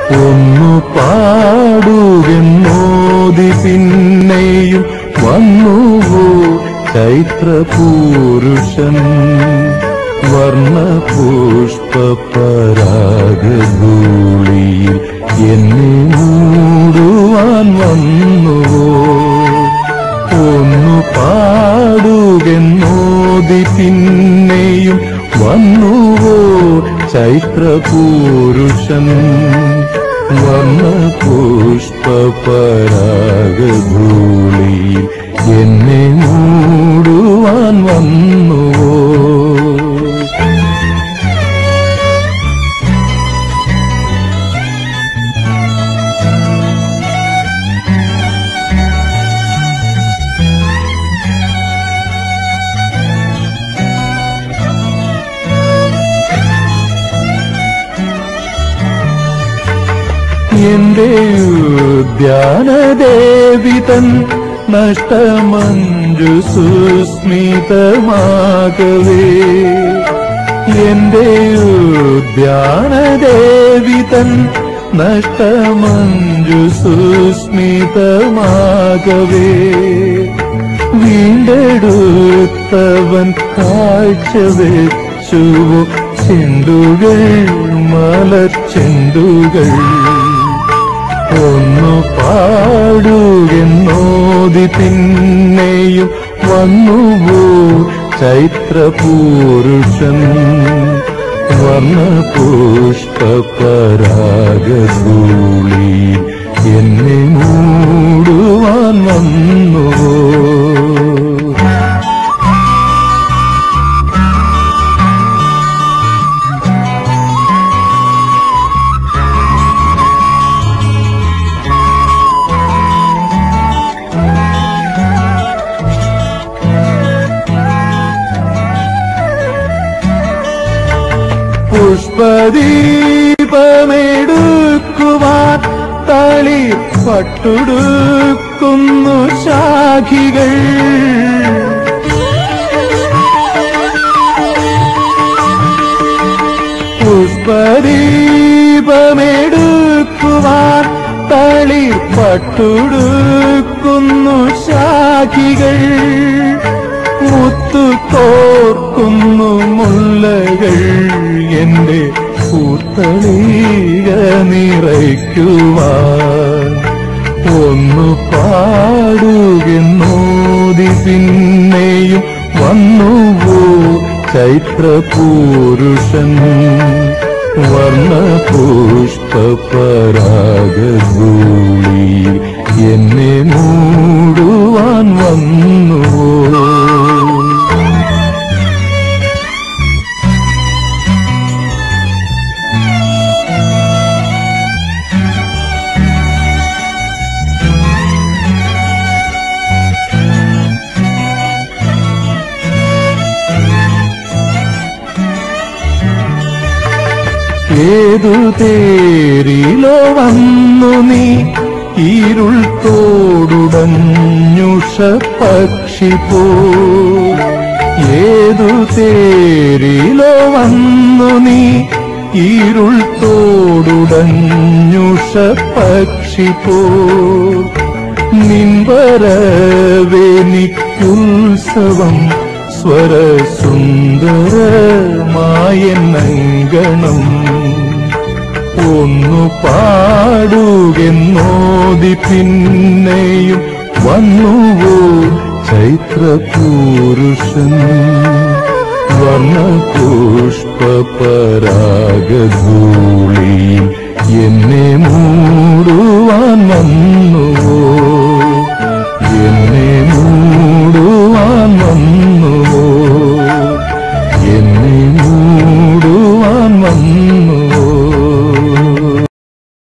ഒന്നു പാടുകെന്നോതി പിന്നെയും വന്നുവോ ചൈത്രപൂരുഷൻ വർണ്ണപുഷ്പരാഗധൂളിയിൽ എന്നെ മൂടുവാൻ വന്നുവോ ഒന്നു പാടുകെന്നോതി പിന്നെയും വന്നുവോ ചൈത്രപൂരുഷൻ വർണ്ണപുഷ്പരാഗധൂളിയിൽ എന്നെ മൂടുവാൻ വന്നുവോ എന്റെ ഉദ്യാനദേവി തൻ നഷ്ടമഞ്ജു സുസ്മിതമാകവേ എന്റെ ഉദ്യാനദേവി തൻ നഷ്ടമഞ്ജു സുസ്മിതമാകവേ വീണ്ടെടുത്തവൻ കാഴ്ച വെച്ചുവോ ചെണ്ടുകൾ മലച്ചെണ്ടുകൾ ഒന്നു പാടുകെന്നോതി പിന്നെയും വന്നുവോ ചൈത്രപൂരുഷൻ വർണ്ണപുഷ്പരാഗധൂളി എന്നെ മൂടുവാൻ വന്നുവോ പുഷ്പദീപമെടുക്കുവാൻ തളി പട്ടുടുക്കുന്നു ശാഖികൾ പുഷ്പദീപമെടുക്കുവാൻ തളി പട്ടുടുക്കുന്നു ശാഖികൾ മുത്തു കോർക്കുന്നു മുല്ലകൾ എന്റെ പൂത്തളീക നിറയ്ക്കുവാൻ ഒന്നു പാടുകെന്നോതി പിന്നെയും വന്നുവോ ചൈത്രപൂരുഷൻ വർണ്ണപുഷ്പരാഗധൂളിയിൽ എന്നെ മൂടുവാൻ വന്നുവോ ഏതു തേരിലോ വന്നു നീ ഇരുൾ തോടുടഞ്ഞുഷ പക്ഷി പോ ഏതു തേരിലോ വന്നു നീ ഇരുൾ തോടുടഞ്ഞുഷ പക്ഷി പോ നിൻവരവേനിക്കുത്സവം സ്വരസുന്ദരമായനങ്കണം ഒന്നു പാടുകെന്നോതി പിന്നെയും വന്നുവോ ചൈത്രപൂരുഷൻ വർണ്ണപുഷ്പരാഗധൂളിയിൽ എന്നെ മൂടുവാൻ വന്നുവോ എന്നെ മൂടുവാൻ വന്നു